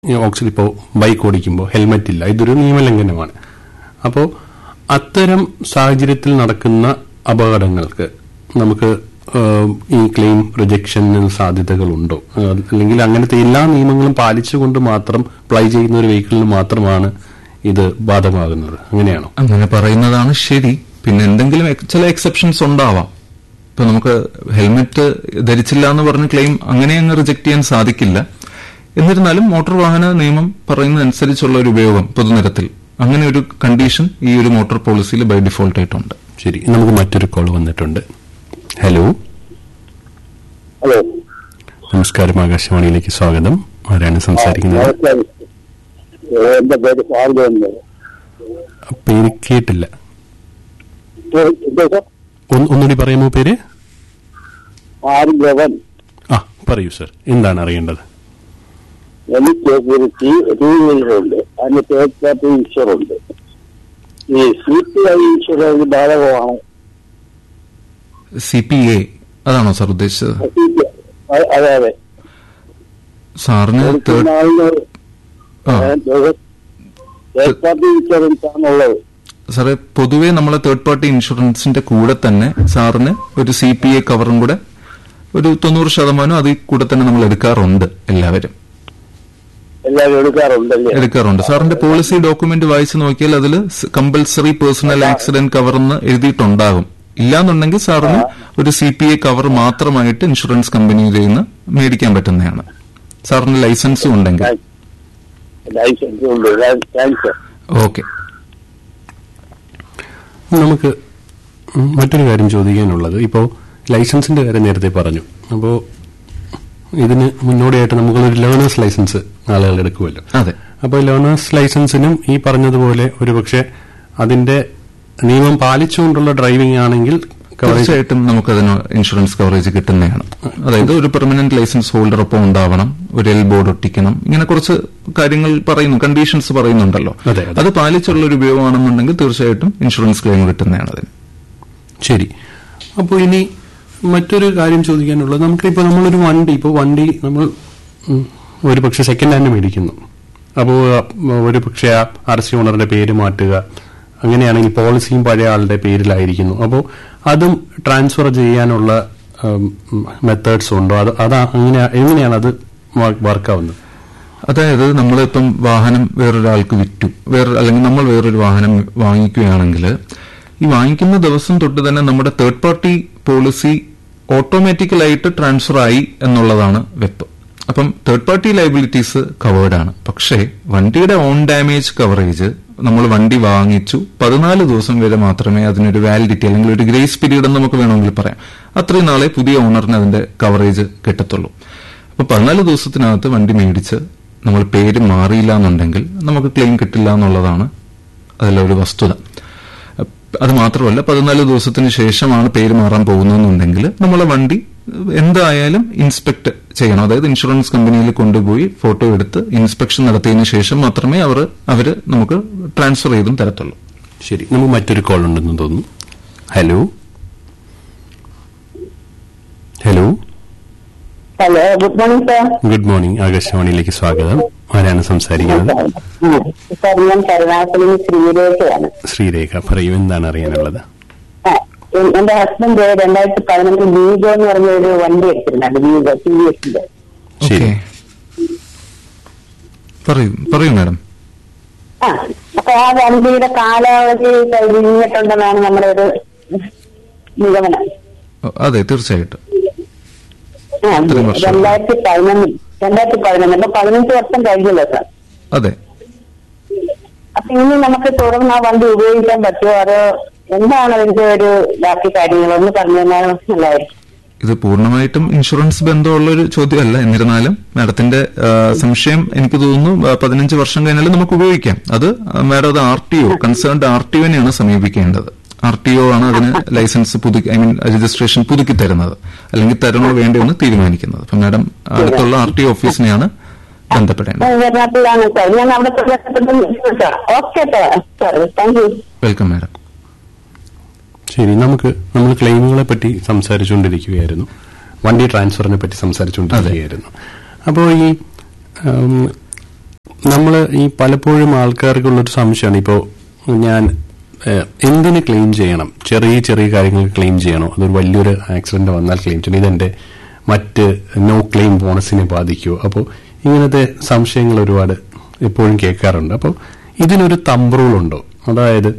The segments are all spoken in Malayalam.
ഓക്സിജൻ ഇപ്പോൾ ബൈക്ക് ഓടിക്കുമ്പോൾ ഹെൽമെറ്റ് ഇല്ല ഇതൊരു നിയമലംഘനമാണ് അപ്പോൾ അത്തരം സാഹചര്യത്തിൽ നടക്കുന്ന അപകടങ്ങൾക്ക് നമുക്ക് ഏഹ്, ഈ ക്ലെയിം റിജക്ഷന് സാധ്യതകളുണ്ടോ ഏഹ്, അല്ലെങ്കിൽ അങ്ങനത്തെ എല്ലാ നിയമങ്ങളും പാലിച്ചുകൊണ്ട് മാത്രം അപ്ലൈ ചെയ്യുന്ന ഒരു വെഹിക്കിളിന് മാത്രമാണ് ഇത് ബാധകമാകുന്നത് അങ്ങനെയാണോ അങ്ങനെ പറയുന്നതാണ് ശരി പിന്നെ എന്തെങ്കിലും എക്- ചില എക്സെപ്ഷൻസ് ഉണ്ടാവാം ഇപ്പൊ നമുക്ക് ഹെൽമെറ്റ് ധരിച്ചില്ല എന്ന് പറഞ്ഞ് ക്ലെയിം അങ്ങനെ അങ്ങ് റിജക്ട് ചെയ്യാൻ സാധിക്കില്ല എന്നിരുന്നാലും മോട്ടോർ വാഹന നിയമം പറയുന്നതനുസരിച്ചുള്ള ഒരു ഉപയോഗം പൊതുനിരത്തിൽ അങ്ങനെ ഒരു കണ്ടീഷൻ ഈ ഒരു മോട്ടോർ പോളിസിയിൽ ബൈ ഡിഫോൾട്ട് ആയിട്ടുണ്ട് ശരി നമുക്ക് മറ്റൊരു കോൾ വന്നിട്ടുണ്ട് ഹലോ ഹലോ നമസ്കാരം ആകാശവാണിയിലേക്ക് സ്വാഗതം ആരാണ് സംസാരിക്കുന്നത് നമസ്കാരം ഏ, എന്റെ പേര് സാറിന്റെ പേര് കേട്ടില്ല എന്താ സാർ ഒന്ന് ഒന്നുകൂടി പറയാമോ പേര് ആര്യവൻ ആ പറയൂ സർ എന്താണ് അറിയേണ്ടത് എനിക്ക് ഒരു ടീ ടൂ വീലറുണ്ട് അതിന് തേർഡ് പാർട്ടി ഇൻഷുർ ഉണ്ട് ഈ സി പി ഐ ഇൻഷുറൻസ് ബാധകമാണ് സി പി എ അതാണോ സാർ ഉദ്ദേശിച്ചത് CPI അതെ അതെ സാറിന് കൊടുക്കുന്ന തേർഡ് ആളിന് ആ തേർഡ് പാർട്ടി ഇൻഷുറൻസ് ആണുള്ളത് സാറേ പൊതുവേ നമ്മളെ തേർഡ് പാർട്ടി ഇൻഷുറൻസിന്റെ കൂടെ തന്നെ സാറിന് ഒരു സി പി എ കവറും കൂടെ ഒരു തൊണ്ണൂറ് ശതമാനം അതിൽ കൂടെ തന്നെ നമ്മൾ എടുക്കാറുണ്ട് എല്ലാവരും എല്ലാവരും എടുക്കാറുണ്ടല്ലേ എടുക്കാറുണ്ട് സാറിന്റെ പോളിസി ഡോക്യുമെന്റ് വായിച്ചു നോക്കിയാൽ അതിൽ കമ്പൽസറി പേഴ്സണൽ ആക്സിഡന്റ് കവർ എന്ന് എഴുതിയിട്ടുണ്ടാകും ഇല്ലാന്നുണ്ടെങ്കിൽ സാറിന് ഒരു സി പി എ കവർ മാത്രമായിട്ട് ഇൻഷുറൻസ് കമ്പനിയിൽ നിന്ന് മേടിക്കാൻ പറ്റുന്നതാണ് സാറിന് ലൈസൻസും ഉണ്ടെങ്കിൽ ലൈസൻസ് ഉണ്ട് താങ്ക്സ് ഓക്കെ നമുക്ക് ഉം മറ്റൊരു കാര്യം ചോദിക്കാനുള്ളത് ഇപ്പോൾ ലൈസൻസിന്റെ കാര്യം നേരത്തെ പറഞ്ഞു അപ്പോൾ ഇതിന് മുന്നോടിയായിട്ട് നമുക്കൊരു ലേണേഴ്സ് ലൈസൻസ് ആളുകൾ എടുക്കുമല്ലോ അതെ അപ്പോൾ ലേണേഴ്സ് ലൈസൻസിനും ഈ പറഞ്ഞതുപോലെ ഒരുപക്ഷെ അതിന്റെ നിയമം പാലിച്ചുകൊണ്ടുള്ള ഡ്രൈവിംഗ് ആണെങ്കിൽ കവറേജ് തീർച്ചയായിട്ടും നമുക്കതിന് ഇൻഷുറൻസ് കവറേജ് കിട്ടുന്നതാണ് അതായത് ഒരു പെർമനന്റ് ലൈസൻസ് ഹോൾഡർ ഒപ്പം ഉണ്ടാവണം ഒരു എൽ ബോർഡ് ഒട്ടിക്കണം ഇങ്ങനെ കുറച്ച് കാര്യങ്ങൾ പറയുന്നു കണ്ടീഷൻസ് പറയുന്നുണ്ടല്ലോ അതെ, അതെ. അത് പാലിച്ചുള്ള ഒരു ഉപയോഗമാണെന്നുണ്ടെങ്കിൽ തീർച്ചയായിട്ടും ഇൻഷുറൻസ് ക്ലെയിം കിട്ടുന്നതാണ് അതിന് ശരി അപ്പോൾ ഇനി മറ്റൊരു കാര്യം ചോദിക്കാനുള്ളത് നമുക്കിപ്പോൾ നമ്മളൊരു വണ്ടി ഇപ്പോൾ വണ്ടി നമ്മൾ ഉം, ഒരു പക്ഷെ സെക്കൻഡ് ഹാൻഡ് മേടിക്കുന്നു അപ്പോൾ ഒരു പക്ഷേ ആ ആർ സി ഓണറിന്റെ പേര് മാറ്റുക അങ്ങനെയാണെങ്കിൽ പോളിസിയും പഴയ ആളുടെ പേരിലായിരിക്കുന്നു അപ്പോൾ അതും ട്രാൻസ്ഫർ ചെയ്യാനുള്ള മെത്തേഡ്സ് ഉണ്ടോ അത് അതാ അങ്ങനെ എങ്ങനെയാണ് അത് വർക്കാവുന്നത് അതായത് നമ്മളിപ്പം വാഹനം വേറൊരാൾക്ക് വിറ്റു വേറെ അല്ലെങ്കിൽ നമ്മൾ വേറൊരു വാഹനം വാങ്ങിക്കുകയാണെങ്കിൽ ഈ വാങ്ങിക്കുന്ന ദിവസം തൊട്ട് തന്നെ നമ്മുടെ തേർഡ് പാർട്ടി പോളിസി ഓട്ടോമാറ്റിക്കലായിട്ട് ട്രാൻസ്ഫർ ആയി എന്നുള്ളതാണ് വെപ്പ് അപ്പം തേർഡ് പാർട്ടി ലൈബിലിറ്റീസ് കവേർഡ് ആണ് പക്ഷേ വണ്ടിയുടെ ഓൺ ഡാമേജ് കവറേജ് നമ്മൾ വണ്ടി വാങ്ങിച്ചു പതിനാല് ദിവസം വരെ മാത്രമേ അതിനൊരു വാലിഡിറ്റി അല്ലെങ്കിൽ ഒരു ഗ്രേസ് പീരീഡ് എന്ന് നമുക്ക് വേണമെങ്കിൽ പറയാം അത്രയും നാളെ പുതിയ ഓണറിന് അതിന്റെ കവറേജ് കിട്ടത്തുള്ളൂ അപ്പൊ പതിനാല് ദിവസത്തിനകത്ത് വണ്ടി മേടിച്ച് നമ്മൾ പേര് മാറിയില്ല എന്നുണ്ടെങ്കിൽ നമുക്ക് ക്ലെയിം കിട്ടില്ല എന്നുള്ളതാണ് അതിലെ ഒരു വസ്തുത അത് മാത്രമല്ല പതിനാല് ദിവസത്തിന് ശേഷമാണ് പേര് മാറാൻ പോകുന്നതെന്നുണ്ടെങ്കിൽ നമ്മളെ വണ്ടി എന്തായാലും ഇൻസ്പെക്ട് ചെയ്യണം അതായത് ഇൻഷുറൻസ് കമ്പനിയിൽ കൊണ്ടുപോയി ഫോട്ടോ എടുത്ത് ഇൻസ്പെക്ഷൻ നടത്തിയതിനു ശേഷം മാത്രമേ അവർ അവര് നമുക്ക് ട്രാൻസ്ഫർ ചെയ്തും തരത്തുള്ളൂ ശരി നമുക്ക് മറ്റൊരു കോൾ ഉണ്ടെന്ന് തോന്നുന്നു hello hello hello good morning sir good morning ആകാശവാണിയിലേക്ക് സ്വാഗതം ആരാണ് സംസാരിക്കുന്നത് സാർ ഞാൻ കരുണാകുളം ശ്രീരേഖയാണ് ശ്രീരേഖ പറയൂ എന്താണ് അറിയാനുള്ളത് ആ, എ- എന്റെ ഹസ്ബൻഡ് രണ്ടായിരത്തി പതിനൊന്നിൽ വീഗോ എന്ന് പറഞ്ഞ ഒരു വണ്ടി എടുത്തിരുന്നുണ്ട് വീഗോ ടി വി എസിന്റെ ശരി Okay. പറയൂ പറയൂ മാഡം ആ അപ്പൊ ആ വണ്ടിയുടെ കാലാവധി കഴിഞ്ഞിട്ടുണ്ടെന്നാണ് നമ്മുടെ ഒരു നിഗമനം അതെ തീർച്ചയായിട്ടും ആ, എത്രയും വർഷം? രണ്ടായിരത്തി പതിനൊന്നിൽ രണ്ടായിരത്തി പതിനൊന്ന് അപ്പൊ പതിനഞ്ച് വർഷം കഴിഞ്ഞല്ലോ സാർ അതെ അപ്പൊ ഇനി നമുക്ക് തുടർന്ന് ആ വണ്ടി ഉപയോഗിക്കാൻ പറ്റുമോ അതോ എന്താണ് അതിന്റെ ഒരു ബാക്കി കാര്യങ്ങളൊന്ന് പറഞ്ഞു തന്നാൽ നല്ലതായിരിക്കും ഇത് പൂർണ്ണമായിട്ടും ഇൻഷുറൻസ് ബന്ധമുള്ള ഒരു ചോദ്യമല്ല എന്നിരുന്നാലും മാഡത്തിന്റെ ആ, സംശയം എനിക്ക് തോന്നുന്നു ആ, പതിനഞ്ച് വർഷം കഴിഞ്ഞാൽ നമുക്ക് ഉപയോഗിക്കാം അത് ആ, മാഡം അത് R T O concerned R T ഒനെയാണ് സമീപിക്കേണ്ടത് ആർ ടി ഒ ആണ് അതിന് ലൈസൻസ് പുതുക്കി ഐ മീൻ രജിസ്ട്രേഷൻ പുതുക്കി തരുന്നത് അല്ലെങ്കിൽ തരണോ വേണ്ടോ എന്ന് തീരുമാനിക്കുന്നത് അപ്പൊ മാഡം അടുത്തുള്ള ആർ ടി ഓഫീസിനെയാണ് ബന്ധപ്പെടേണ്ടത് എറണാകുളത്താണ് സാർ ഞാൻ അവിടെ okay sir thank you welcome madam ശരി നമുക്ക് നമ്മൾ ക്ലെയിമുകളെ പറ്റി സംസാരിച്ചുകൊണ്ടിരിക്കുകയായിരുന്നു വണ്ടി ട്രാൻസ്ഫറിനെ പറ്റി സംസാരിച്ചുകൊണ്ടിരിക്കുകയായിരുന്നു അപ്പോൾ ഈ ഉം, നമ്മൾ ഈ പലപ്പോഴും ആൾക്കാർക്കുള്ളൊരു സംശയമാണ് ഇപ്പോൾ ഞാൻ ഏഹ്, എന്തിന് ക്ലെയിം ചെയ്യണം ചെറിയ ചെറിയ കാര്യങ്ങൾ ക്ലെയിം ചെയ്യണോ അതൊരു വലിയൊരു ആക്സിഡന്റ് വന്നാൽ ക്ലെയിം ചെയ്യണം ഇതെന്റെ മറ്റ് നോ ക്ലെയിം ബോണസിനെ ബാധിക്കുമോ അപ്പോൾ ഇങ്ങനത്തെ സംശയങ്ങൾ ഒരുപാട് എപ്പോഴും കേൾക്കാറുണ്ട് അപ്പോൾ ഇതിനൊരു തമ്പ് റൂൾ ഉണ്ടോ അതായത്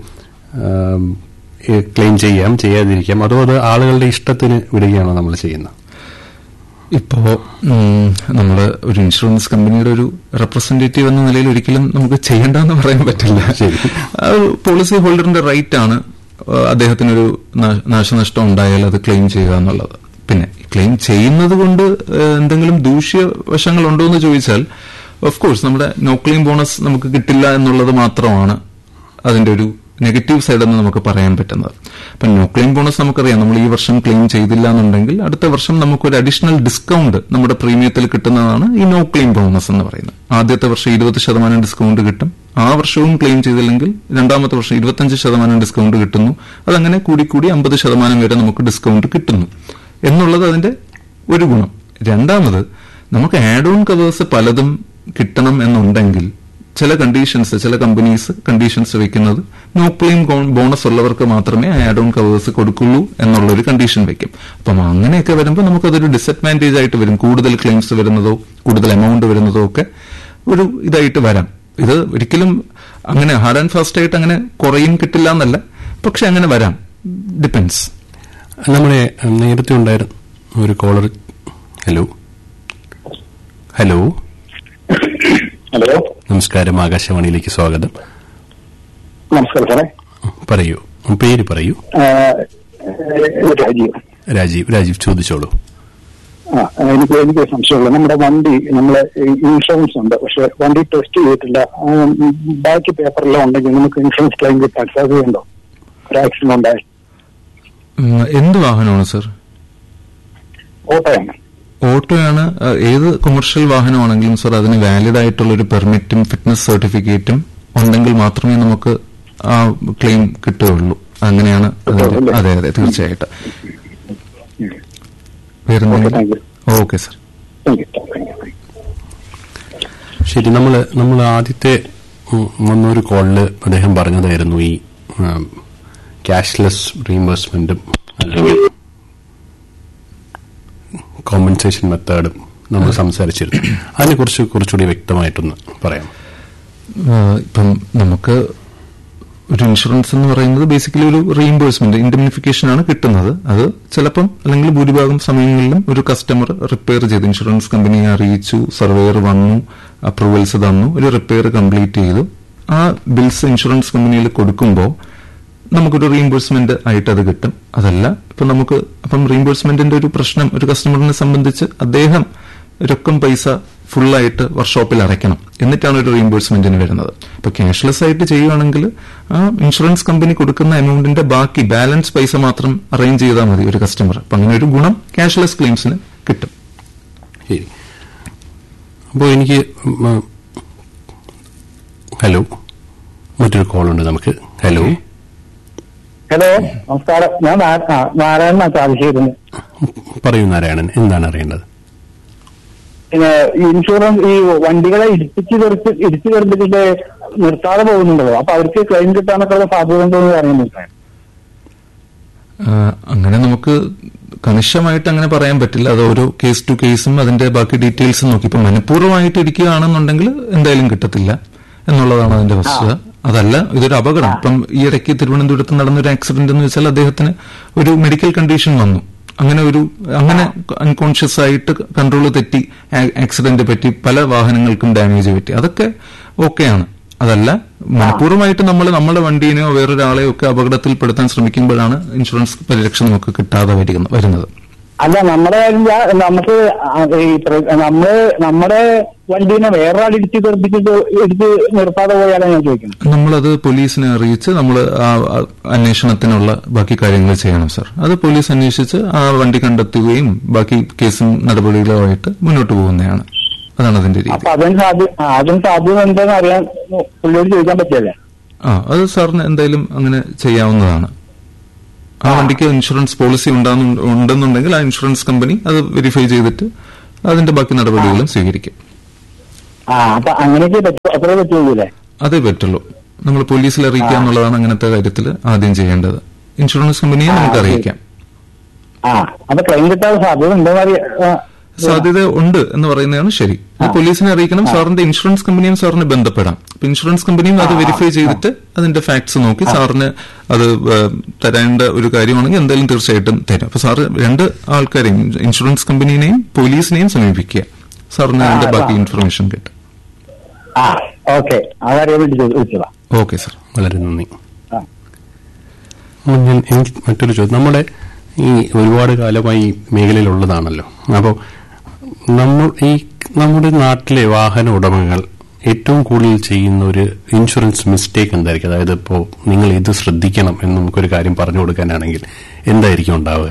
ക്ലെയിം ചെയ്യാം ചെയ്യാതിരിക്കാം അതോ അത് ആളുകളുടെ ഇഷ്ടത്തിന് വിടുകയാണോ നമ്മൾ ചെയ്യുന്നത് ഇപ്പോ ഉം, നമ്മള് ഒരു ഇൻഷുറൻസ് കമ്പനിയുടെ ഒരു റെപ്രസെന്റേറ്റീവ് എന്ന നിലയിൽ ഒരിക്കലും നമുക്ക് ചെയ്യേണ്ടെന്ന് പറയാൻ പറ്റില്ല ശരി. അത് പോളിസി ഹോൾഡറിന്റെ റൈറ്റ് ആണ് ആ, അദ്ദേഹത്തിനൊരു നാ- നാശനഷ്ടം ഉണ്ടായാൽ അത് ക്ലെയിം ചെയ്യുക എന്നുള്ളത് പിന്നെ ക്ലെയിം ചെയ്യുന്നത് കൊണ്ട് ആ, എന്തെങ്കിലും ദൂഷ്യവശങ്ങൾ ഉണ്ടോ എന്ന് ചോദിച്ചാൽ ഓഫ് കോഴ്സ് നമ്മുടെ നോ ക്ലെയിം ബോണസ് നമുക്ക് കിട്ടില്ല എന്നുള്ളത് മാത്രമാണ് അതിന്റെ ഒരു നെഗറ്റീവ് സൈഡ് എന്ന് നമുക്ക് പറയാൻ പറ്റുന്നത് അപ്പൊ നോ ക്ലെയിം ബോണസ് നമുക്കറിയാം നമ്മൾ ഈ വർഷം ക്ലെയിം ചെയ്തില്ല എന്നുണ്ടെങ്കിൽ അടുത്ത വർഷം നമുക്കൊരു അഡീഷണൽ ഡിസ്കൗണ്ട് നമ്മുടെ പ്രീമിയത്തിൽ കിട്ടുന്നതാണ് ഈ നോ ക്ലെയിം ബോണസ് എന്ന് പറയുന്നത് ആദ്യത്തെ വർഷം ഇരുപത് ശതമാനം ഡിസ്കൗണ്ട് കിട്ടും ആ വർഷവും ക്ലെയിം ചെയ്തില്ലെങ്കിൽ രണ്ടാമത്തെ വർഷം ഇരുപത്തഞ്ച് ശതമാനം ഡിസ്കൗണ്ട് കിട്ടുന്നു അതങ്ങനെ കൂടിക്കൂടി അമ്പത് ശതമാനം വരെ നമുക്ക് ഡിസ്കൗണ്ട് കിട്ടുന്നു എന്നുള്ളത് അതിന്റെ ഒരു ഗുണം രണ്ടാമത് നമുക്ക് ആഡ് ഓൺ കവേഴ്സ് പലതും കിട്ടണം എന്നുണ്ടെങ്കിൽ ചില കണ്ടീഷൻസ് ചില കമ്പനീസ് കണ്ടീഷൻസ് വെക്കുന്നത് നോ ക്ലെയിം ബോണസ് ഉള്ളവർക്ക് മാത്രമേ ആഡ് ഓൺ കവേഴ്സ് കൊടുക്കുള്ളൂ എന്നുള്ള ഒരു കണ്ടീഷൻ വെക്കും അപ്പം അങ്ങനെയൊക്കെ വരുമ്പോൾ നമുക്കതൊരു ഡിസഡ്വാൻറ്റേജ് ആയിട്ട് വരും കൂടുതൽ ക്ലെയിംസ് വരുന്നതോ കൂടുതൽ എമൗണ്ട് വരുന്നതോ ഒക്കെ ഒരു ഇതായിട്ട് വരാം ഇത് ഒരിക്കലും അങ്ങനെ ഹാർഡ് ആൻഡ് ഫാസ്റ്റ് ആയിട്ട് അങ്ങനെ കുറയും കിട്ടില്ല എന്നല്ല പക്ഷെ അങ്ങനെ വരാം ഡിപ്പെൻസ് നമ്മുടെ ഉം, നേരത്തെ ഉണ്ടായിരുന്ന ഒരു കോളർ ഹലോ ഹലോ ഹലോ നമസ്കാരം ആകാശവാണിയിലേക്ക് സ്വാഗതം നമസ്കാരം സാറേ പറയൂ ഉം, പേര് പറയൂ ആ, ഏഹ്, രാജീവ് രാജീവ് രാജീവ് ചോദിച്ചോളൂ ആ എനിക്ക് എനിക്ക് ഒരു സംശയമുള്ളത് നമ്മുടെ വണ്ടി നമ്മളെ ഇൻഷുറൻസ് ഉണ്ട് പക്ഷെ വണ്ടി ടെസ്റ്റ് ചെയ്തിട്ടില്ല ആ, ഉം, ബാക്കി പേപ്പറെല്ലാം ഉണ്ടെങ്കിൽ നമുക്ക് ഇൻഷുറൻസ് ക്ലെയിം കിട്ടാൻ സാധ്യതയുണ്ടോ ഒരു ആക്സിഡന്റ് ഉണ്ടായി ഉം, എന്ത് വാഹനമാണ് സർ ഓട്ടോയാണ് ഓട്ടോയാണ് അഹ്, ഏത് കൊമേഴ്ഷ്യൽ വാഹനമാണെങ്കിലും സർ അതിന് വാലിഡ് ആയിട്ടുള്ള ഒരു പെർമിറ്റും ഫിറ്റ്നസ് സർട്ടിഫിക്കറ്റും ഉണ്ടെങ്കിൽ മാത്രമേ നമുക്ക് ആ ക്ലെയിം കിട്ടുകയുള്ളൂ അങ്ങനെയാണ് അതിന്റെ- കിട്ടുള്ളൂ, അതെ അതെ തീർച്ചയായിട്ടും ഓക്കെ വേറെ thank you okay sir thank you thank you ശരി നമ്മൾ നമ്മൾ ആദ്യത്തെ ഉം, വന്നൊരു കോളില് അദ്ദേഹം പറഞ്ഞതായിരുന്നു ഈ ക്യാഷ്ലെസ് റീഇംബേഴ്സ്മെന്റും അല്ലെങ്കിൽ കോമ്പൻസേഷൻ മെത്തേഡും നമ്മൾ സംസാരിച്ചിരുന്നു അതിനെക്കുറിച്ച് കുറച്ചുകൂടി വ്യക്തമായിട്ടൊന്ന് പറയാം ആഹ് ഇപ്പം നമുക്ക് ഒരു ഇൻഷുറൻസ് എന്ന് പറയുന്നത് ബേസിക്കലി ഒരു റീഇംബേഴ്സ്മെന്റ് ഇൻഡമിനിഫിക്കേഷൻ ആണ് കിട്ടുന്നത് അത് ചിലപ്പം അല്ലെങ്കിൽ ഭൂരിഭാഗം സമയങ്ങളിലും ഒരു കസ്റ്റമർ റിപ്പയർ ചെയ്ത് ഇൻഷുറൻസ് കമ്പനിയെ അറിയിച്ചു സർവേയർ വന്നു അപ്രൂവൽസ് തന്നു ഒരു റിപ്പയർ കംപ്ലീറ്റ് ചെയ്തു ആ ബിൽസ് ഇൻഷുറൻസ് കമ്പനിയിൽ കൊടുക്കുമ്പോൾ നമുക്കൊരു റീഇംബേഴ്സ്മെന്റ് ആയിട്ട് അത് കിട്ടും അതല്ല ഇപ്പൊ നമുക്ക് അപ്പം റീഇംബേഴ്സ്മെന്റിന്റെ ഒരു പ്രശ്നം ഒരു കസ്റ്റമറിനെ സംബന്ധിച്ച് അദ്ദേഹം രൊക്കം പൈസ ഫുള്ളായിട്ട് വർക്ക്ഷോപ്പിൽ അടയ്ക്കണം എന്നിട്ടാണ് ഒരു റീഇംബേഴ്സ്മെന്റിന് വരുന്നത് ഇപ്പൊ ക്യാഷ്ലെസ് ആയിട്ട് ചെയ്യുകയാണെങ്കിൽ ആ ഇൻഷുറൻസ് കമ്പനി കൊടുക്കുന്ന എമൗണ്ടിന്റെ ബാക്കി ബാലൻസ് പൈസ മാത്രം അറേഞ്ച് ചെയ്താൽ മതി ഒരു കസ്റ്റമർ അപ്പൊ അങ്ങനെ ഒരു ഗുണം ക്യാഷ്ലെസ് ക്ലെയിംസിന് കിട്ടും ശരി അപ്പോൾ എനിക്ക് ഉം, ഹലോ മറ്റൊരു കോളുണ്ട് നമുക്ക് ഹലോ ഹലോ നമസ്കാരം ഞാൻ നാ- ആ, നാരായണനാ ചാവശ്ശേരിന്ന് പറയൂ നാരായണൻ എന്താണ് അറിയേണ്ടത് പിന്നെ ഈ ഇൻഷുറൻസ് ഈ വണ്ടികളെ ഇടിപ്പിച്ച് തെറിച്ച് ഇടിച്ചു തെറിപ്പിച്ചിട്ട് നിർത്താതെ പോകുന്നുണ്ടല്ലോ അപ്പൊ അവർക്ക് ക്ലെയിം കിട്ടാനൊക്കെ ഉള്ള സാധ്യത ഉണ്ടോ എന്ന് അറിയുന്നുണ്ട് ആ, അങ്ങനെ നമുക്ക് കണിശമായിട്ട് അങ്ങനെ പറയാൻ പറ്റില്ല അത് ഓരോ കേസ് ടു കേസും അതിന്റെ ബാക്കി ഡീറ്റെയിൽസും നോക്കി ഇപ്പൊ മനഃപൂർവ്വമായിട്ട് ഇരിക്കുകയാണെന്നുണ്ടെങ്കിൽ എന്തായാലും കിട്ടത്തില്ല എന്നുള്ളതാണ് അതിന്റെ വസ്തുത അതല്ല ഇതൊരു അപകടം ഇപ്പം ഈ ഇടയ്ക്ക് തിരുവനന്തപുരത്ത് നടന്ന ഒരു ആക്സിഡന്റ് എന്ന് വെച്ചാൽ അദ്ദേഹത്തിന് ഒരു മെഡിക്കൽ കണ്ടീഷൻ വന്നു അങ്ങനെ ഒരു അങ്ങനെ അൺകോൺഷ്യസ് ആയിട്ട് കൺട്രോൾ തെറ്റി ആക്സിഡന്റ് പറ്റി പല വാഹനങ്ങൾക്കും ഡാമേജ് പറ്റി അതൊക്കെ ഓക്കെയാണ് അതല്ല മനഃപൂർവ്വമായിട്ട് നമ്മൾ നമ്മുടെ വണ്ടീനെയോ വേറൊരാളെയോ ഒക്കെ അപകടത്തിൽപ്പെടുത്താൻ ശ്രമിക്കുമ്പോഴാണ് ഇൻഷുറൻസ് പരിരക്ഷ നമുക്ക് കിട്ടാതെ വരിക- വരുന്നത് അല്ല നമ്മുടെ കാര്യം ഞാൻ- നമുക്ക് ആ ഈ പ്ര- നമ്മള് നമ്മുടെ വണ്ടീനെ വേറെ ആൾ ഇടിച്ച് തെറിപ്പിച്ചിട്ട് ഇടിച്ച് നിർത്താതെ പോയാലാണ് ഞാൻ ചോദിക്കുന്നത് നമ്മളത് പോലീസിനെ അറിയിച്ച് നമ്മൾ ആ ആ അന്വേഷണത്തിനുള്ള ബാക്കി കാര്യങ്ങൾ ചെയ്യണം സർ അത് പോലീസ് അന്വേഷിച്ച് ആ വണ്ടി കണ്ടെത്തുകയും ബാക്കി കേസും നടപടികളുമായിട്ട് മുന്നോട്ട് പോകുന്നതാണ് അതാണ് അതിന്റെ രീതി അപ്പൊ അതിന് സാധ്യ ആ, അതിന് സാധ്യത എന്താണെന്ന് അറിയാൻ പുള്ളിയോട് ചോദിക്കാൻ പറ്റിയല്ലേ ആ അത് സാറിന് എന്തായാലും അങ്ങനെ ചെയ്യാവുന്നതാണ് ആ വണ്ടിക്ക് ഇൻഷുറൻസ് പോളിസി ഉണ്ടാകുന്നു- ഉണ്ടെന്നുണ്ടെങ്കിൽ ആ ഇൻഷുറൻസ് കമ്പനി അത് വെരിഫൈ ചെയ്തിട്ട് അതിന്റെ ബാക്കി നടപടികളും സ്വീകരിക്കും ആ അപ്പൊ അങ്ങനെയൊക്കെ പറ്റും അത്രേ പറ്റുള്ളൂല്ലേ അതേ പറ്റുള്ളൂ നമ്മൾ പോലീസിൽ അറിയിക്കുക എന്നുള്ളതാണ് അങ്ങനത്തെ കാര്യത്തിൽ ആദ്യം ചെയ്യേണ്ടത് ഇൻഷുറൻസ് കമ്പനിയെ നമുക്ക് അറിയിക്കാം ആ അപ്പൊ ക്ലെയിം കിട്ടാൻ സാധ്യത ഉണ്ടോ സാധ്യത ഉണ്ട് എന്ന് പറയുന്നതാണ് ശരി അത് പോലീസിനെ അറിയിക്കണം സാറിന്റെ ഇൻഷുറൻസ് കമ്പനിയും സാറിനെ ബന്ധപ്പെടാം അപ്പൊ ഇൻഷുറൻസ് കമ്പനിയും അത് വെരിഫൈ ചെയ്തിട്ട് അതിന്റെ ഫാക്ട്സ് നോക്കി സാറിന് അത് ഏഹ്, തരേണ്ട ഒരു കാര്യമാണെങ്കിൽ എന്തായാലും തീർച്ചയായിട്ടും തരും അപ്പൊ സാറ് രണ്ട് ആൾക്കാരെയും ഇൻഷുറൻസ് കമ്പനിയെയും പോലീസിനെയും സമീപിക്കുക സാറിന് അതിന്റെ ബാക്കി ഇൻഫർമേഷൻ കിട്ടും ആ ഓക്കെ അതറിയാൻ വേണ്ടി ചോദിച്ചതാ ഓക്കെ സാർ വളരെ നന്ദി ആ. അപ്പോൾ ഞാൻ എനിക്ക് മറ്റൊരു ചോദ്യം നമ്മുടെ ഈ ഒരുപാട് കാലമായി ഈ മേഖലയിലുള്ളതാണല്ലോ അപ്പോൾ നമ്മൾ ഈ നമ്മുടെ നാട്ടിലെ വാഹന ഉടമകൾ ഏറ്റവും കൂടുതൽ ചെയ്യുന്ന ഒരു ഇൻഷുറൻസ് മിസ്റ്റേക്ക് എന്തായിരിക്കും അതായത് ഇപ്പോൾ നിങ്ങൾ ഇത് ശ്രദ്ധിക്കണം എന്ന് നമുക്കൊരു കാര്യം പറഞ്ഞു കൊടുക്കാനാണെങ്കിൽ എന്തായിരിക്കും ഉണ്ടാവുക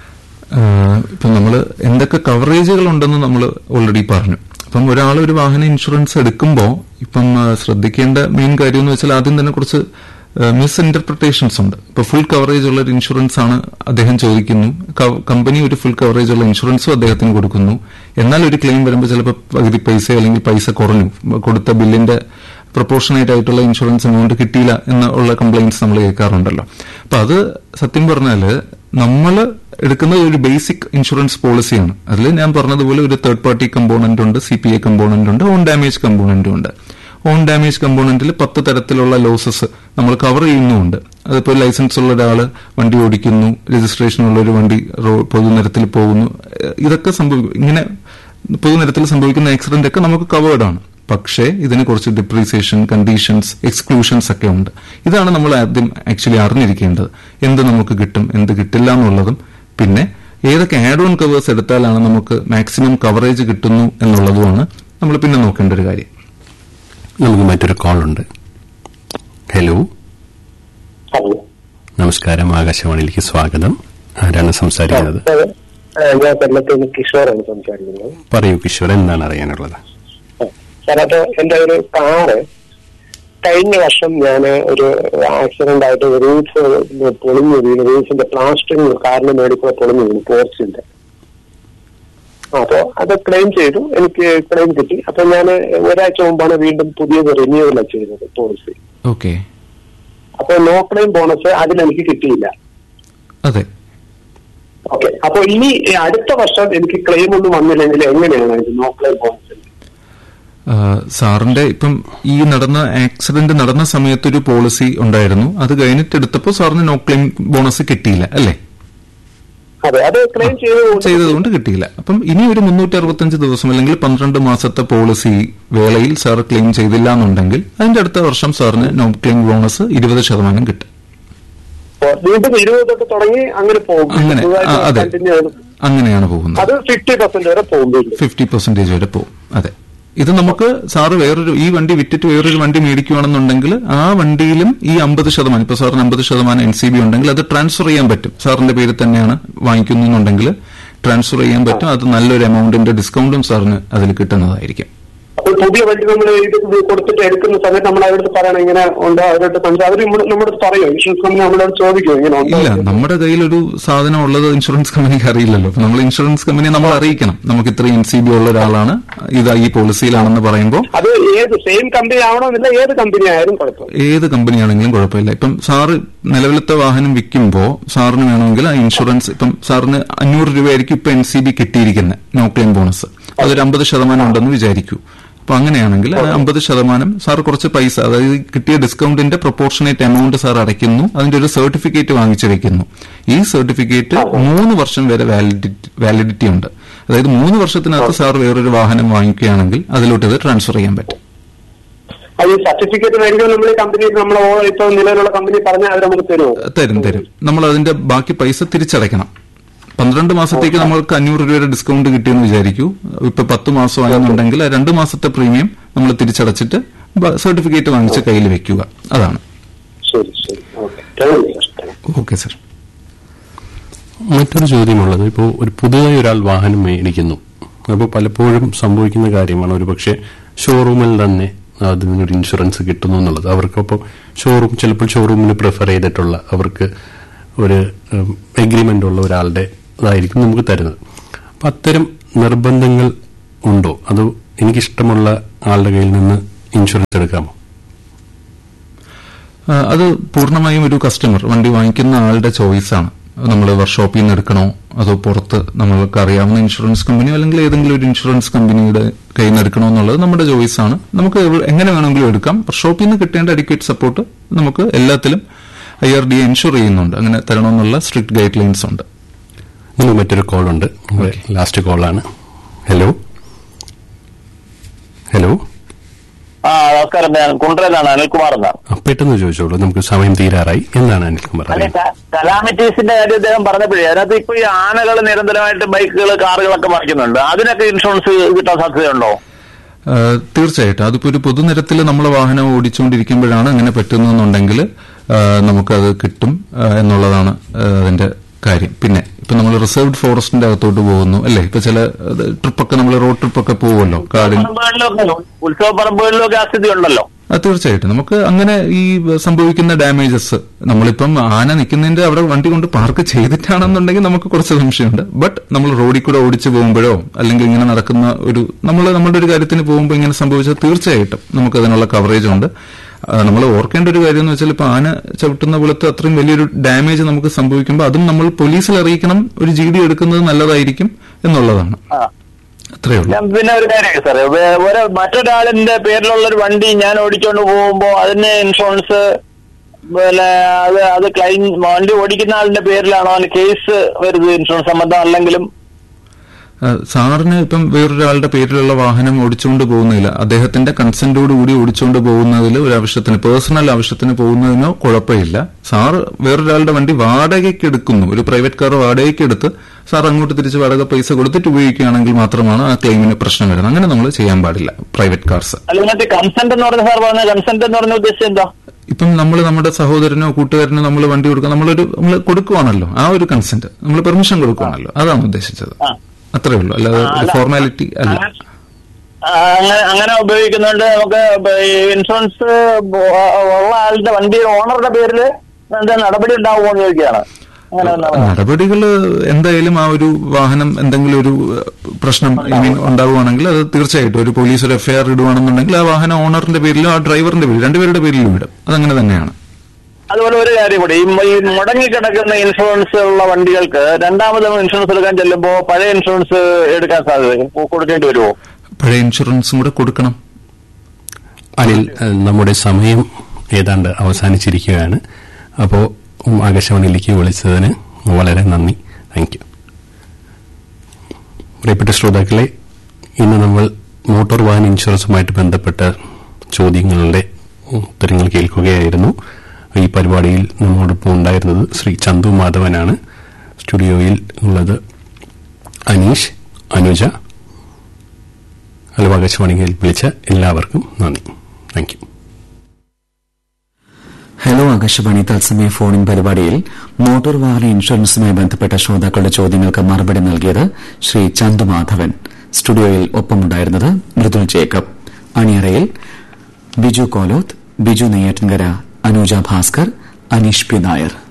ആഹ് ഇപ്പം നമ്മൾ എന്തൊക്കെ കവറേജുകൾ ഉണ്ടെന്ന് നമ്മൾ ഓൾറെഡി പറഞ്ഞു അപ്പം ഒരാൾ ഒരു വാഹന ഇൻഷുറൻസ് എടുക്കുമ്പോൾ ഇപ്പം ആ, ശ്രദ്ധിക്കേണ്ട മെയിൻ കാര്യം എന്ന് വെച്ചാൽ ആദ്യം തന്നെ കുറച്ച് മിസ് ഇന്റർപ്രിട്ടേഷൻസ് ഉണ്ട് ഇപ്പൊ ഫുൾ കവറേജ് ഉള്ള ഒരു ഇൻഷുറൻസ് ആണ് അദ്ദേഹം ചോദിക്കുന്നു ക- കമ്പനി ഒരു ഫുൾ കവറേജ് ഉള്ള ഇൻഷുറൻസും അദ്ദേഹത്തിന് കൊടുക്കുന്നു എന്നാൽ ഒരു ക്ലെയിം വരുമ്പോൾ ചിലപ്പോൾ പകുതി പൈസ അല്ലെങ്കിൽ പൈസ കുറഞ്ഞു കൊടുത്ത ബില്ലിന്റെ പ്രൊപ്പോർഷനേറ്റ് ആയിട്ടുള്ള ഇൻഷുറൻസ് എമൗണ്ട് കിട്ടിയില്ല എന്നുള്ള കംപ്ലൈന്റ്സ് നമ്മൾ കേൾക്കാറുണ്ടല്ലോ അപ്പൊ അത് സത്യം പറഞ്ഞാല് നമ്മൾ എടുക്കുന്നത് ഒരു ബേസിക് ഇൻഷുറൻസ് പോളിസിയാണ് അതിൽ ഞാൻ പറഞ്ഞതുപോലെ ഒരു തേർഡ് പാർട്ടി കമ്പോണന്റ് ഉണ്ട് സി പി ഐ കമ്പോണന്റ് ഉണ്ട് ഓൺ ഡാമേജ് കമ്പോണന്റും ഉണ്ട് ഓൺ ഡാമേജ് കമ്പോണന്റിൽ പത്ത് തരത്തിലുള്ള ലോസസ് നമ്മൾ കവർ ചെയ്യുന്നുമുണ്ട് അതിപ്പോൾ ലൈസൻസ് ഉള്ള ഒരാൾ വണ്ടി ഓടിക്കുന്നു രജിസ്ട്രേഷൻ ഉള്ള ഒരു വണ്ടി റോ- പൊതുനിരത്തിൽ പോകുന്നു ഏഹ് ഇതൊക്കെ സംഭവിക്കും ഇങ്ങനെ പൊതുനിരത്തിൽ സംഭവിക്കുന്ന ആക്സിഡന്റ് ഒക്കെ നമുക്ക് കവേർഡ് ആണ് പക്ഷേ ഇതിനെ കുറച്ച് ഡിപ്രീസിയേഷൻ കണ്ടീഷൻസ് എക്സ്ക്ലൂഷൻസ് ഒക്കെ ഉണ്ട് ഇതാണ് നമ്മൾ ആദ്യം ആക്ച്വലി അറിഞ്ഞിരിക്കേണ്ടത് എന്ത് നമുക്ക് കിട്ടും എന്ത് കിട്ടില്ല എന്നുള്ളതും പിന്നെ ഏതൊക്കെ ആഡ് ഓൺ കവേഴ്സ് എടുത്താലാണ് നമുക്ക് മാക്സിമം കവറേജ് കിട്ടുന്നു എന്നുള്ളതുമാണ് നമ്മൾ പിന്നെ നോക്കേണ്ട ഒരു കാര്യം നമുക്ക് മറ്റൊരു കോൾ ഉണ്ട് ഹലോ ഹലോ നമസ്കാരം ആകാശവാണിയിലേക്ക് സ്വാഗതം ആരാണ് സംസാരിക്കുന്നത് ഞാൻ കൊല്ലത്ത് നിന്ന് കിഷോറാണ് സംസാരിക്കുന്നത് പറയൂ കിഷോർ എന്താണ് അറിയാനുള്ളത് സാർ അത് എന്റെ ഒരു കാറ് കഴിഞ്ഞ വർഷം ഞാൻ ഒരു ആക്സിഡന്റ് ആയിട്ട് റൂഫ് പൊളിഞ്ഞു വീണ് റൂഫിന്റെ പ്ലാസ്റ്ററിങ് കാറിന് മേടിക്കുമ്പോൾ പൊളിഞ്ഞു വീണു പോർച്ചിന്റെ അപ്പോ അത് ക്ലെയിം ചെയ്തു എനിക്ക് ക്ലെയിം കിട്ടി അപ്പൊ ഞാൻ ഒരാഴ്ച മുമ്പാണ് വീണ്ടും പുതിയത് റിന്യൂവൽ ചെയ്തത് പോളിസി ഓക്കെ അപ്പൊ നോ ക്ലെയിം ബോണസ് അതിലെനിക്ക് കിട്ടിയില്ല അതെ ഓക്കെ അപ്പൊ ഇനി അടുത്ത വർഷം എനിക്ക് ക്ലെയിം ഒന്നും വന്നില്ലെങ്കിൽ എങ്ങനെയാണ് ഇത് നോ ക്ലെയിം ബോണസ് ആ, സാറിന്റെ ഇപ്പം ഈ നടന്ന ആക്സിഡന്റ് നടന്ന സമയത്ത് ഒരു പോളിസി ഉണ്ടായിരുന്നു അത് കഴിഞ്ഞിട്ട് എടുത്തപ്പോൾ സാറിന് നോ ക്ലെയിം ബോണസ് കിട്ടിയില്ല അല്ലേ അതെ അത് ക്ലെയിം ചെയ്തതുകൊണ്ട് ചെയ്തതുകൊണ്ട് കിട്ടിയില്ല അപ്പം ഇനി ഒരു മുന്നൂറ്റി അറുപത്തഞ്ച് ദിവസം അല്ലെങ്കിൽ പന്ത്രണ്ട് മാസത്തെ പോളിസി വേളയിൽ സാർ ക്ലെയിം ചെയ്തില്ല എന്നുണ്ടെങ്കിൽ അതിന്റെ അടുത്ത വർഷം സാറിന് നോ ക്ലെയിം ബോണസ് ഇരുപത് ശതമാനം കിട്ടും വീണ്ടും ഇരുപത് തൊട്ട് തുടങ്ങി അങ്ങനെ പോകും അങ്ങനെ ആ, അതെ കണ്ടിന്യൂ ചെയ്ത് അങ്ങനെയാണ് പോകുന്നത് അത് ഫിഫ്റ്റി പെർസെന്റ് വരെ പോകും വീണ്ടും ഫിഫ്റ്റി പെർസെന്റേജ് വരെ പോകും അതെ ഇത് നമുക്ക് സാറ് വേറൊരു ഈ വണ്ടി വിറ്റിട്ട് വേറൊരു വണ്ടി മേടിക്കുകയാണെന്നുണ്ടെങ്കിൽ ആ വണ്ടിയിലും ഈ അമ്പത് ശതമാനം ഇപ്പൊ സാറിന് അമ്പത് ശതമാനം എൻ സി ബി ഉണ്ടെങ്കിൽ അത് ട്രാൻസ്ഫർ ചെയ്യാൻ പറ്റും സാറിന്റെ പേരിൽ തന്നെയാണ് വാങ്ങിക്കുന്നുണ്ടെങ്കിൽ ട്രാൻസ്ഫർ ചെയ്യാൻ പറ്റും അത് നല്ലൊരു എമൗണ്ടിന്റെ ഡിസ്കൗണ്ടും സാറിന് അതിൽ കിട്ടുന്നതായിരിക്കും അപ്പോൾ പുതിയ വണ്ടി നമ്മൾ ഇത് കൊടുത്തിട്ട് എടുക്കുന്ന സമയത്ത് നമ്മൾ അവരോട് പറയണം ഇങ്ങനെ ഉണ്ടോ അവരോട് സംസാരിക്കും അവർ നമ്മളോട് പറയോ ഇൻഷുറൻസ് കമ്പനി നമ്മളോട് ചോദിക്കും ഇങ്ങനെ ഉണ്ടോ ഇല്ല നമ്മുടെ കയ്യിൽ ഒരു സാധനം ഉള്ളത് ഇൻഷുറൻസ് കമ്പനിക്ക് അറിയില്ലല്ലോ അപ്പൊ നമ്മൾ ഇൻഷുറൻസ് കമ്പനിയെ നമ്മൾ അറിയിക്കണം നമുക്ക് ഇത്ര എൻ സി ബി ഉള്ള ഒരാളാണ് ഇത് ഈ പോളിസിയിലാണെന്ന് പറയുമ്പോൾ അത് ഏത് സെയിം കമ്പനി ആവണമെന്നില്ല ഏത് കമ്പനി ആയാലും കുഴപ്പം ഏത് കമ്പനിയാണെങ്കിലും കുഴപ്പമില്ല ഇപ്പം സാറ് നിലവിലത്തെ വാഹനം വിൽക്കുമ്പോൾ സാറിന് വേണമെങ്കിൽ ആ ഇൻഷുറൻസ് ഇപ്പം സാറിന് അഞ്ഞൂറ് രൂപയായിരിക്കും ഇപ്പൊ എൻ സി ബി കിട്ടിയിരിക്കുന്നത് നോ ക്ലെയിം ബോണസ് അതൊരു അമ്പത് ശതമാനം ഉണ്ടെന്ന് വിചാരിക്കൂ അപ്പൊ അങ്ങനെയാണെങ്കിൽ ആ അമ്പത് ശതമാനം സാർ കുറച്ച് പൈസ അതായത് കിട്ടിയ ഡിസ്കൗണ്ടിന്റെ പ്രൊപ്പോർഷനേറ്റ് എമൗണ്ട് സാർ അടയ്ക്കുന്നു അതിന്റെ ഒരു സർട്ടിഫിക്കറ്റ് വാങ്ങിച്ചു വെക്കുന്നു ഈ സർട്ടിഫിക്കറ്റ് മൂന്ന് വർഷം വരെ വാലിഡിറ്റി വാലിഡിറ്റി ഉണ്ട് അതായത് മൂന്ന് വർഷത്തിനകത്ത് സാർ വേറൊരു വാഹനം വാങ്ങിക്കുകയാണെങ്കിൽ അതിലോട്ട് ഇത് ട്രാൻസ്ഫർ ചെയ്യാൻ പറ്റും അത് ഈ സർട്ടിഫിക്കറ്റ് മേടിക്കുമ്പോൾ നമ്മൾ ഈ കമ്പനി നമ്മൾ ഇപ്പൊ നിലവിലുള്ള കമ്പനി പറഞ്ഞാൽ അവർ നമുക്ക് തരുമോ തരും തരും നമ്മൾ അതിന്റെ ബാക്കി പൈസ തിരിച്ചടയ്ക്കണം പന്ത്രണ്ട് മാസത്തേക്ക് നമ്മൾക്ക് അഞ്ഞൂറ് രൂപയുടെ ഡിസ്കൗണ്ട് കിട്ടിയെന്ന് വിചാരിക്കൂ ഇപ്പൊ പത്ത് മാസം ആയെന്നുണ്ടെങ്കിൽ ആ രണ്ട് മാസത്തെ പ്രീമിയം നമ്മൾ തിരിച്ചടച്ചിട്ട് സർട്ടിഫിക്കറ്റ് വാങ്ങിച്ച് കയ്യിൽ വെക്കുക അതാണ് ശരി ശരി okay thank you sir okay sir മറ്റൊരു ചോദ്യമുള്ളത് ഇപ്പോൾ ഒരു പുതുതായി ഒരാൾ വാഹനം മേടിക്കുന്നു അപ്പോൾ പലപ്പോഴും സംഭവിക്കുന്ന കാര്യമാണ് ഒരു പക്ഷേ ഷോറൂമിൽ തന്നെ അതിനൊരു ഇൻഷുറൻസ് കിട്ടുന്നു എന്നുള്ളത് അവർക്കപ്പോൾ ഷോറൂം ചിലപ്പോൾ ഷോറൂമിന് പ്രിഫർ ചെയ്തിട്ടുള്ള അവർക്ക് ഒരു എഗ്രിമെന്റ് ഉള്ള ഒരാളുടെ ഇതായിരിക്കും നമുക്ക് തരുന്നത് അപ്പം അത്തരം നിർബന്ധങ്ങൾ ഉണ്ടോ അതോ എനിക്കിഷ്ടമുള്ള ആളുടെ കയ്യിൽ നിന്ന് ഇൻഷുറൻസ് എടുക്കാമോ ആ, അത് പൂർണ്ണമായും ഒരു കസ്റ്റമർ വണ്ടി വാങ്ങിക്കുന്ന ആളുടെ ചോയ്സാണ് നമ്മൾ വർക്ക്ഷോപ്പിൽ നിന്ന് എടുക്കണോ അതോ പുറത്ത് നമ്മൾക്ക് അറിയാവുന്ന ഇൻഷുറൻസ് കമ്പനിയോ അല്ലെങ്കിൽ ഏതെങ്കിലും ഒരു ഇൻഷുറൻസ് കമ്പനിയുടെ കയ്യിൽ നിന്ന് എടുക്കണോ എന്നുള്ളത് നമ്മുടെ ചോയ്സാണ് നമുക്ക് എവ- എങ്ങനെ വേണമെങ്കിലും എടുക്കാം വർക്ക്ഷോപ്പിൽ നിന്ന് കിട്ടേണ്ട അഡിക്വേറ്റ് സപ്പോർട്ട് നമുക്ക് എല്ലാത്തിലും ഐ ആർ ഡി എൻഷുർ ചെയ്യുന്നുണ്ട് അങ്ങനെ തരണമെന്നുള്ള സ്ട്രിക്ട് ഗൈഡ് ലൈൻസ് ഉണ്ട് നമുക്ക് മറ്റൊരു കോൾ ഉണ്ട് ലാസ്റ്റ് കോളാണ് ഹലോ ഹലോ ആ നമസ്കാരം ഞാൻ കുണ്ട്രയിലാണ് അനിൽകുമാർ എന്നാണ് ആ, പെട്ടെന്ന് ചോദിച്ചോളൂ നമുക്ക് സമയം തീരാറായി എന്താണ് അനിൽകുമാർ അല്ലെ അറിയുന്നത് കലാമിറ്റീസിന്റെ കാര്യം അദ്ദേഹം പറഞ്ഞപ്പോഴേ അതിനകത്ത് ഇപ്പൊ ഈ ആനകൾ നിരന്തരമായിട്ട് ബൈക്കുകൾ കാറുകളൊക്കെ മറിക്കുന്നുണ്ട് അതിനൊക്കെ ഇൻഷുറൻസ് കിട്ടാൻ സാധ്യതയുണ്ടോ ആ, തീർച്ചയായിട്ടും അതിപ്പോ ഒരു പൊതുനിരത്തിൽ നമ്മൾ വാഹനം ഓടിച്ചുകൊണ്ടിരിക്കുമ്പോഴാണ് അങ്ങനെ പറ്റുന്നതെന്നുണ്ടെങ്കിൽ ആ, നമുക്കത് കിട്ടും ആ, എന്നുള്ളതാണ് ആ, അതിന്റെ കാര്യം പിന്നെ ഇപ്പൊ നമ്മൾ റിസർവ്ഡ് ഫോറസ്റ്റിന്റെ അകത്തോട്ട് പോകുന്നു അല്ലേ ഇപ്പൊ ചില അത് ട്രിപ്പൊക്കെ നമ്മൾ റോഡ് ട്രിപ്പൊക്കെ പോകുമല്ലോ കാടിന് പറമ്പുകളിലൊക്കെ ഉത്സവ പറമ്പുകളിലൊക്കെ ആ സ്ഥിതി ഉണ്ടല്ലോ ആ, തീർച്ചയായിട്ടും നമുക്ക് അങ്ങനെ ഈ സംഭവിക്കുന്ന ഡാമേജസ് നമ്മളിപ്പം ആന നിൽക്കുന്നതിന്റെ അവിടെ വണ്ടി കൊണ്ട് പാർക്ക് ചെയ്തിട്ടാണെന്നുണ്ടെങ്കിൽ നമുക്ക് കുറച്ച് സംശയമുണ്ട് ബട്ട് നമ്മൾ റോഡിൽ കൂടെ ഓടിച്ചു പോകുമ്പോഴോ അല്ലെങ്കിൽ ഇങ്ങനെ നടക്കുന്ന ഒരു നമ്മൾ നമ്മുടെ ഒരു കാര്യത്തിന് പോകുമ്പോൾ ഇങ്ങനെ സംഭവിച്ചാൽ തീർച്ചയായിട്ടും നമുക്ക് അതിനുള്ള കവറേജ് ഉണ്ട് നമ്മൾ ഓർക്കേണ്ട ഒരു കാര്യം എന്ന് വെച്ചാൽ ഇപ്പൊ ആന ചവിട്ടുന്ന പോലത്തെ അത്രയും വലിയൊരു ഡാമേജ് നമുക്ക് സംഭവിക്കുമ്പോൾ അതും നമ്മൾ പോലീസിൽ അറിയിക്കണം ഒരു ജി ഡി എടുക്കുന്നത് നല്ലതായിരിക്കും എന്നുള്ളതാണ് ആ അത്രയേ ഉള്ളൂ ഞാൻ പിന്നെ ഒരു കാര്യം സാറേ വേ- ഒരു മറ്റൊരാളിന്റെ പേരിലുള്ള ഒരു വണ്ടി ഞാൻ ഓടിച്ചോണ്ട് പോകുമ്പോ അതിന് ഇൻഷുറൻസ് പിന്നെ അത് അത് ക്ലെയിം വണ്ടി ഓടിക്കുന്ന ആളിന്റെ പേരിലാണോ അതിന് കേസ് വരുന്നത് ഇൻഷുറൻസ് സംബന്ധം അല്ലെങ്കിലും ആ, സാറിന് ഇപ്പം വേറൊരാളുടെ പേരിലുള്ള വാഹനം ഓടിച്ചുകൊണ്ട് പോകുന്നില്ല അദ്ദേഹത്തിന്റെ കൺസെന്റോട് കൂടി ഓടിച്ചുകൊണ്ട് പോകുന്നതിൽ ഒരു ആവശ്യത്തിന് പേഴ്സണൽ ആവശ്യത്തിന് പോകുന്നതിനോ കുഴപ്പമില്ല സാർ വേറൊരാളുടെ വണ്ടി വാടകയ്ക്ക് എടുക്കുന്നു ഒരു പ്രൈവറ്റ് കാർ വാടകയ്ക്ക് എടുത്ത് സാർ അങ്ങോട്ട് തിരിച്ച് വാടക പൈസ കൊടുത്തിട്ട് ഉപയോഗിക്കുകയാണെങ്കിൽ മാത്രമാണ് ആ ക്ലെയിമിന് പ്രശ്നം വരുന്നത് അങ്ങനെ നമ്മൾ ചെയ്യാൻ പാടില്ല പ്രൈവറ്റ് കാർസ് അല്ല ഇതിനകത്ത് കൺസെന്റ് എന്ന് പറഞ്ഞ സാർ പറഞ്ഞ കൺസെന്റ് എന്ന് പറഞ്ഞ ഉദ്ദേശം എന്താ ഇപ്പം നമ്മൾ നമ്മുടെ സഹോദരനോ കൂട്ടുകാരനോ നമ്മൾ വണ്ടി കൊടുക്കുക നമ്മളൊരു നമ്മൾ കൊടുക്കുവാണല്ലോ ആ ഒരു കൺസെന്റ് നമ്മൾ പെർമിഷൻ കൊടുക്കുവാണല്ലോ അതാണ് ഉദ്ദേശിച്ചത് ആ. അത്രേ ഉള്ളൂ അല്ലാതെ ഒരു ഫോർമാലിറ്റി അല്ല ആ, അങ്ങനെ അങ്ങനെ ഉപയോഗിക്കുന്നുണ്ട് നമുക്ക് ഈ ഇൻഷുറൻസ് ഉള്ള ആളുടെ വണ്ടി ഓണറുടെ പേരിൽ എന്താ നടപടി ഉണ്ടാവുമോ എന്ന് ചോദിക്കുകയാണ് അങ്ങനെ ഉണ്ടാവുമോ? നടപടികൾ എന്തായാലും ആ ഒരു വാഹനം എന്തെങ്കിലും ഒരു ഏഹ്, പ്രശ്നം ഐ മീൻ ഉണ്ടാവുകയാണെങ്കിൽ അത് തീർച്ചയായിട്ടും ഒരു പോലീസ് ഒരു എഫ്ഐആർ ഇടുവാണെന്നുണ്ടെങ്കിൽ ആ വാഹനം ഓണറിന്റെ പേരിലും ആ ഡ്രൈവറിന്റെ പേരിലും രണ്ടുപേരുടെ പേരിലും ഇടും അതങ്ങനെ തന്നെയാണ് അതുപോലെ ഒരു കാര്യം കൂടി ഈ മ- ഈ മുടങ്ങിക്കിടക്കുന്ന ഇൻഷുറൻസ് ഉള്ള വണ്ടികൾക്ക് രണ്ടാമത് ഇൻഷുറൻസ് എടുക്കാൻ ചെല്ലുമ്പോൾ പഴയ ഇൻഷുറൻസ് എടുക്കാൻ സാധ്യത കൊടുക്കേണ്ടി വരുമോ പഴയ ഇൻഷുറൻസും കൂടെ കൊടുക്കണം അനിൽ ഏഹ്, നമ്മുടെ സമയം ഏതാണ്ട് അവസാനിച്ചിരിക്കുകയാണ് അപ്പോൾ ആകാശവാണിയിലേക്ക് വിളിച്ചതിന് വളരെ നന്ദി താങ്ക് യു പ്രിയപ്പെട്ട ശ്രോതാക്കളെ ഇന്ന് നമ്മൾ മോട്ടോർ വാഹന ഇൻഷുറൻസുമായിട്ട് ബന്ധപ്പെട്ട ചോദ്യങ്ങളുടെ ഉത്തരങ്ങൾ കേൾക്കുകയായിരുന്നു ഈ പരിപാടിയിൽ നമ്മോടൊപ്പം ഉണ്ടായിരുന്നത് ശ്രീ ചന്തു മാധവനാണ് സ്റ്റുഡിയോയിൽ ഉള്ളത് അനീഷ് അനുജ ഹലോ ആകാശവാണിയിൽ വിളിച്ച എല്ലാവർക്കും നന്ദി താങ്ക് യു ഹലോ ആകാശവാണി തത്സമയ ഫോണിൻ പരിപാടിയിൽ മോട്ടോർ വാഹന ഇൻഷുറൻസുമായി ബന്ധപ്പെട്ട ശ്രോതാക്കളുടെ ചോദ്യങ്ങൾക്ക് മറുപടി നൽകിയത് ശ്രീ ചന്തുമാധവൻ സ്റ്റുഡിയോയിൽ ഒപ്പമുണ്ടായിരുന്നത് മൃദുൽ ജേക്കബ് അണിയറയിൽ ബിജു കോലോത്ത് ബിജു നെയ്യാറ്റിൻകര അനൂജ ഭാസ്കർ അനീഷ് പി നായർ